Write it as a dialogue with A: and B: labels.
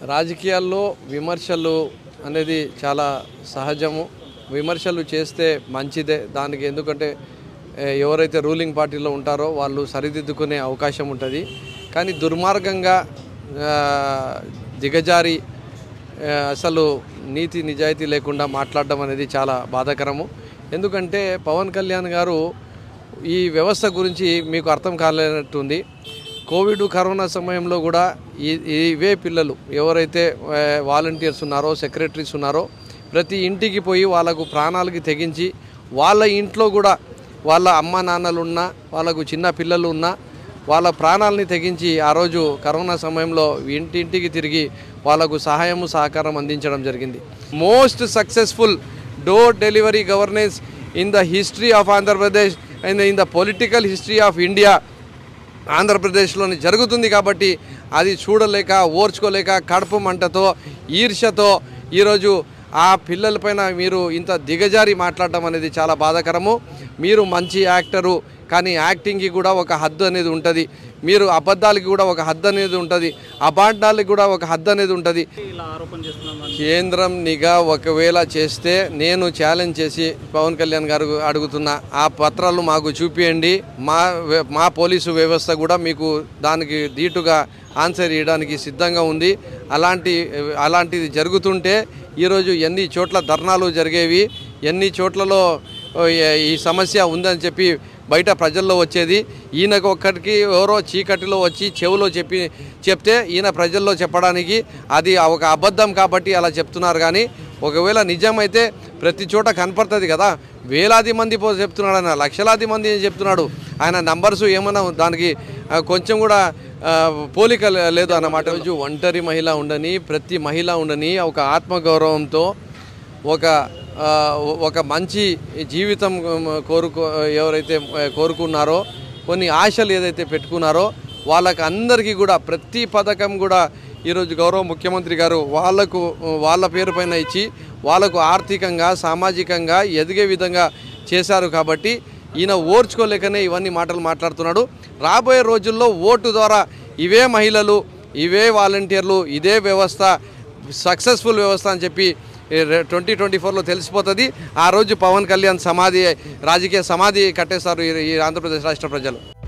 A: రాజకీయాల్లో విమర్శలు అనేది చాలా సహజము విమర్శలు చేస్తే మంచిదే దానికి ఎందుకంటే ఏ, ఎవరైతే రూలింగ్ పార్టీలో ఉంటారో వాళ్ళు సరిదిద్దుకునే అవకాశం ఉంటుంది కానీ దుర్మార్గంగా ఆ, దిగజారి ఆ, అసలు నీతి నిజాయితీ లేకుండా మాట్లాడడం అనేది చాలా బాధాకరము ఎందుకంటే పవన్ కళ్యాణ్ గారు ఈ వ్యవస్థ గురించి మీకు అర్థం కాలేనట్టుంది కోవిడ్ కరోనా సమయంలో కూడా ఈ ఇవే పిల్లలు ఎవరైతే ఆ, వాలంటీర్స్ ఉన్నారో సెక్రటరీస్ ఉన్నారో ప్రతి ఇంటికి పోయి వాళ్ళకు ప్రాణాలకి తెగించి వాళ్ళ ఇంట్లో కూడా వాళ్ళ అమ్మ నాన్నలు ఉన్నా వాళ్ళకు చిన్న పిల్లలు ఉన్నా వాళ్ళ ప్రాణాలని తెగించి ఆ రోజు కరోనా సమయంలో ఇంటింటికి తిరిగి వాళ్ళకు సహాయము సహకారం అందించడం జరిగింది most successful door delivery governance in the history of Andhra Pradesh and in the political history of India ఆంధ్రప్రదేశ్లోని జరుగుతుంది కాబట్టి అది చూడలేక ఓర్చుకోలేక కడుపు మంటతో ఈర్ష్యతో ఈరోజు ఆ పిల్లలపైన మీరు ఇంత దిగజారి మాట్లాడడం అనేది చాలా బాధాకరము మీరు మంచి యాక్టరు కానీ యాక్టింగ్కి కూడా ఒక హద్దు అనేది ఉంటుంది మీరు అబద్ధాలకి కూడా ఒక హద్దు అనేది ఉంటుంది అబాండాలకి కూడా ఒక హద్దు అనేది ఉంటుంది
B: ఇలా ఆరోపణ చేస్తున్నాం
A: కేంద్రం నిఘా ఒకవేళ చేస్తే నేను ఛాలెంజ్ చేసి పవన్ కళ్యాణ్ గారు అడుగుతున్నా ఆ పత్రాలు మాకు చూపియండి మా వ్య- మా పోలీసు వ్యవస్థ కూడా మీకు దానికి ధీటుగా ఆన్సర్ ఇవ్వడానికి సిద్ధంగా ఉంది అలాంటి అలాంటిది జరుగుతుంటే ఈరోజు ఎన్ని చోట్ల ధర్నాలు జరిగేవి ఎన్ని చోట్లలో ఓ, ఈ- ఈ సమస్య ఉందని చెప్పి బయట ప్రజల్లో వచ్చేది ఈయనకు ఒక్కడికి ఎవరో చీకటిలో వచ్చి చెవులో చెప్పి చెప్తే ఈయన ప్రజల్లో చెప్పడానికి అది ఒక అబద్ధం కాబట్టి అలా చెప్తున్నారు కానీ ఒకవేళ నిజమైతే ప్రతి చోట కనపడుతుంది కదా వేలాది మంది పో చెప్తున్నాడు ఆయన లక్షలాది మంది ఏం చెప్తున్నాడు ఆయన నంబర్స్ ఏమన్నా దానికి ఆ, కొంచెం కూడా ఆ, పోలిక లే- లేదు అన్నమాట రోజు ఒంటరి మహిళ ఉండని ప్రతి మహిళ ఉండని ఒక ఆత్మగౌరవంతో ఒక ఆ, ఒక మంచి జీవితం కోరుకో ఎవరైతే కోరుకున్నారో కొన్ని ఆశలు ఏదైతే పెట్టుకున్నారో వాళ్ళకి అందరికీ కూడా ప్రతి పథకం కూడా ఈరోజు గౌరవ ముఖ్యమంత్రి గారు వాళ్లకు వాళ్ళ పేరు పైన ఇచ్చి వాళ్ళకు ఆర్థికంగా సామాజికంగా ఎదిగే విధంగా చేశారు కాబట్టి ఈయన ఓర్చుకోలేకనే ఇవన్నీ మాటలు మాట్లాడుతున్నాడు రాబోయే రోజుల్లో ఓటు ద్వారా ఇవే మహిళలు ఇవే వాలంటీర్లు ఇదే వ్యవస్థ సక్సెస్ఫుల్ వ్యవస్థ అని చెప్పి ట్వంటీ ట్వంటీ ఫోర్లో తెలిసిపోతుంది ఆ రోజు పవన్ కళ్యాణ్ సమాధి రాజకీయ సమాధి కట్టేస్తారు ఈ ఈ ఆంధ్రప్రదేశ్ రాష్ట్ర ప్రజలు